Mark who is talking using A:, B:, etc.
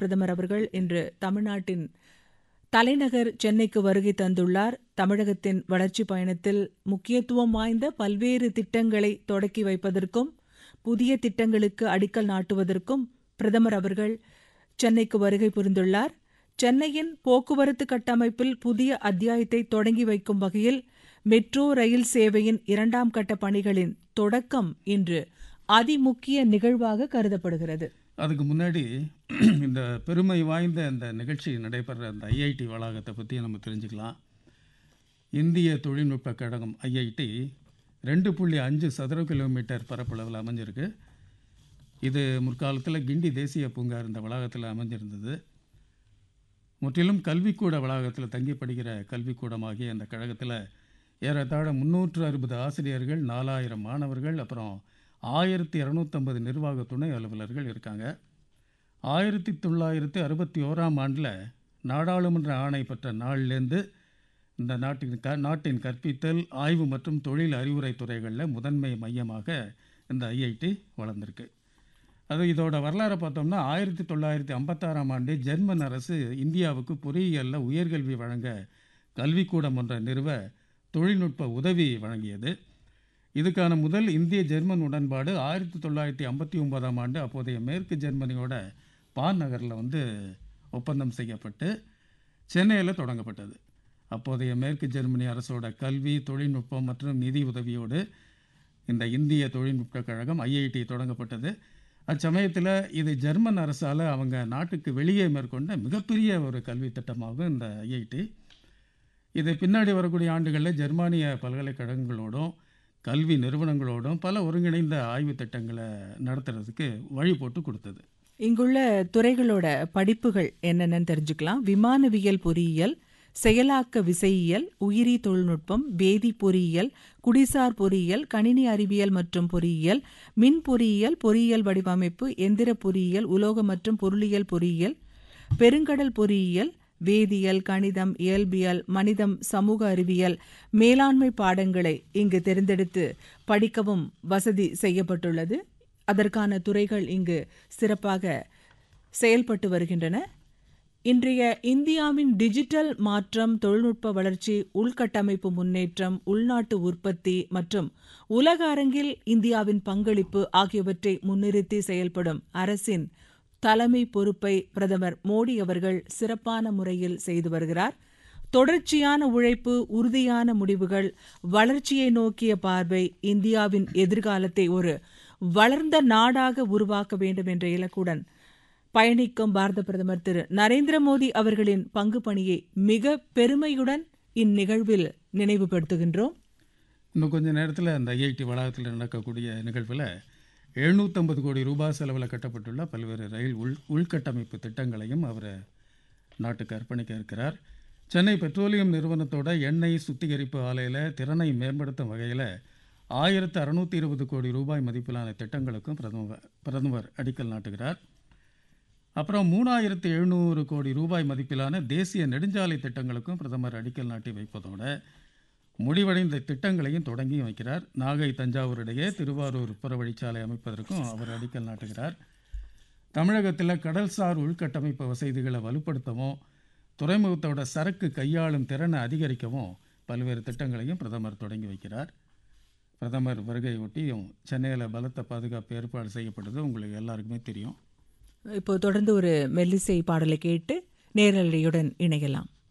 A: பிரதமர் அவர்கள் இன்று தமிழ்நாட்டின் தலைநகர் சென்னைக்கு வருகை தந்துள்ளார் தமிழகத்தின் வளர்ச்சிப் பயணத்தில் முக்கியத்துவம் வாய்ந்த பல்வேறு திட்டங்களை தொடக்கி வைப்பதற்கும் புதிய திட்டங்களுக்கு அடிக்கல் நாட்டுவதற்கும் பிரதமர் அவர்கள் சென்னைக்கு வருகை புரிந்துள்ளார் சென்னையின் போக்குவரத்து கட்டமைப்பில் புதிய அத்தியாயத்தை தொடங்கி வைக்கும் வகையில் மெட்ரோ ரயில் சேவையின் இரண்டாம் கட்ட பணிகளின் தொடக்கம் இன்று அதிமுக்கிய நிகழ்வாக கருதப்படுகிறது
B: அதுக்கு முன்னாடி இந்த பெருமை வாய்ந்த இந்த நிகழ்ச்சி நடைபெற அந்த ஐஐடி வளாகத்தை பற்றி நம்ம தெரிஞ்சுக்கலாம் இந்திய தொழில்நுட்ப கழகம் ஐஐடி ரெண்டு புள்ளி அஞ்சு சதுர கிலோமீட்டர் பரப்பளவில் அமைஞ்சிருக்கு இது முற்காலத்தில் கிண்டி தேசிய பூங்கா இந்த வளாகத்தில் அமைஞ்சிருந்தது முற்றிலும் கல்விக்கூட வளாகத்தில் தங்கி படிக்கிற கல்விக்கூடமாகிய அந்த கழகத்தில் ஏறத்தாழ முந்நூற்று அறுபது ஆசிரியர்கள் நாலாயிரம் மாணவர்கள் அப்புறம் ஆயிரத்தி இரநூத்தம்பது நிர்வாக துணை அலுவலர்கள் இருக்காங்க ஆயிரத்தி தொள்ளாயிரத்தி அறுபத்தி ஓராம் ஆண்டில் நாடாளுமன்ற ஆணை பெற்ற நாள்லேருந்து இந்த நாட்டின் க நாட்டின் கற்பித்தல் ஆய்வு மற்றும் தொழில் அறிவுரை துறைகளில் முதன்மை மையமாக இந்த ஐஐடி வளர்ந்திருக்கு அது இதோட வரலாறை பார்த்தோம்னா ஆயிரத்தி தொள்ளாயிரத்தி ஐம்பத்தாறாம் ஆண்டு ஜெர்மன் அரசு இந்தியாவுக்கு பொறியியலில் உயர்கல்வி வழங்க கல்விக்கூடம் ஒன்றை நிறுவ தொழில்நுட்ப உதவி வழங்கியது இதுக்கான முதல் இந்திய ஜெர்மன் உடன்பாடு ஆயிரத்தி தொள்ளாயிரத்தி ஐம்பத்தி ஒன்பதாம் ஆண்டு அப்போதைய மேற்கு ஜெர்மனியோட பான் நகரில் வந்து ஒப்பந்தம் செய்யப்பட்டு சென்னையில் தொடங்கப்பட்டது அப்போதைய மேற்கு ஜெர்மனி அரசோட கல்வி தொழில்நுட்பம் மற்றும் நிதி உதவியோடு இந்த இந்திய தொழில்நுட்ப கழகம் ஐஐடி தொடங்கப்பட்டது அச்சமயத்தில் இது ஜெர்மன் அரசால் அவங்க நாட்டுக்கு வெளியே மேற்கொண்ட மிகப்பெரிய ஒரு கல்வி திட்டமாகும் இந்த ஐஐடி இது பின்னாடி வரக்கூடிய ஆண்டுகளில் ஜெர்மானிய பல்கலைக்கழகங்களோடும் கல்வி நிறுவனங்களோடும் பல ஒருங்கிணைந்த ஆய்வு திட்டங்களை நடத்துறதுக்கு வழி போட்டு கொடுத்தது
A: இங்குள்ள துறைகளோட படிப்புகள் என்னென்னு தெரிஞ்சுக்கலாம் விமானவியல் பொறியியல் செயலாக்க விசையியல் உயிரி தொழில்நுட்பம் வேதி பொறியியல் குடிசார் பொறியியல் கணினி அறிவியல் மற்றும் பொறியியல் மின் பொறியியல் பொறியியல் வடிவமைப்பு எந்திர பொறியியல் உலோக மற்றும் பொருளியல் பொறியியல் பெருங்கடல் பொறியியல் வேதியியல் கணிதம் இயல்பியல் மனிதம் சமூக அறிவியல் மேலாண்மை பாடங்களை இங்கு தேர்ந்தெடுத்து படிக்கவும் வசதி செய்யப்பட்டுள்ளது அதற்கான துறைகள் இங்கு சிறப்பாக செயல்பட்டு வருகின்றன இன்றைய இந்தியாவின் டிஜிட்டல் மாற்றம் தொழில்நுட்ப வளர்ச்சி உள்கட்டமைப்பு முன்னேற்றம் உள்நாட்டு உற்பத்தி மற்றும் உலக அரங்கில் இந்தியாவின் பங்களிப்பு ஆகியவற்றை முன்னிறுத்தி செயல்படும் அரசின் தலைமை பொறுப்பை பிரதமர் மோடி அவர்கள் சிறப்பான முறையில் செய்து வருகிறார் தொடர்ச்சியான உழைப்பு உறுதியான முடிவுகள் வளர்ச்சியை நோக்கிய பார்வை இந்தியாவின் எதிர்காலத்தை ஒரு வளர்ந்த நாடாக உருவாக்க வேண்டும் என்ற இலக்குடன் பயணிக்கும் பாரத பிரதமர் திரு நரேந்திர மோடி அவர்களின் பங்கு பணியை மிக பெருமையுடன் இந்நிகழ்வில் நினைவுபடுத்துகின்றோம்
B: இன்னும் கொஞ்ச நேரத்தில் அந்த ஐஐடி வளாகத்தில் நடக்கக்கூடிய நிகழ்வில் எழுநூற்றம்பது கோடி ரூபாய் செலவில் கட்டப்பட்டுள்ள பல்வேறு ரயில் உள் உள்கட்டமைப்பு திட்டங்களையும் அவர் நாட்டுக்கு அர்ப்பணிக்க இருக்கிறார் சென்னை பெட்ரோலியம் நிறுவனத்தோட எண்ணெய் சுத்திகரிப்பு ஆலையில் திறனை மேம்படுத்தும் வகையில் ஆயிரத்து அறுநூற்றி இருபது கோடி ரூபாய் மதிப்பிலான திட்டங்களுக்கும் பிரதமர் பிரதமர் அடிக்கல் நாட்டுகிறார் அப்புறம் மூணாயிரத்து எழுநூறு கோடி ரூபாய் மதிப்பிலான தேசிய நெடுஞ்சாலை திட்டங்களுக்கும் பிரதமர் அடிக்கல் நாட்டி வைப்பதோட முடிவடைந்த திட்டங்களையும் தொடங்கி வைக்கிறார் நாகை தஞ்சாவூர் இடையே திருவாரூர் புறவழிச்சாலை அமைப்பதற்கும் அவர் அடிக்கல் நாட்டுகிறார் தமிழகத்தில் கடல்சார் உள்கட்டமைப்பு வசதிகளை வலுப்படுத்தவும் துறைமுகத்தோட சரக்கு கையாளும் திறனை அதிகரிக்கவும் பல்வேறு திட்டங்களையும் பிரதமர் தொடங்கி வைக்கிறார் பிரதமர் வருகையொட்டியும் சென்னையில் பலத்த பாதுகாப்பு ஏற்பாடு செய்யப்பட்டது உங்களுக்கு எல்லாருக்குமே தெரியும்
A: இப்போ தொடர்ந்து ஒரு மெல்லிசை பாடலை கேட்டு நேரலையுடன் இணையலாம்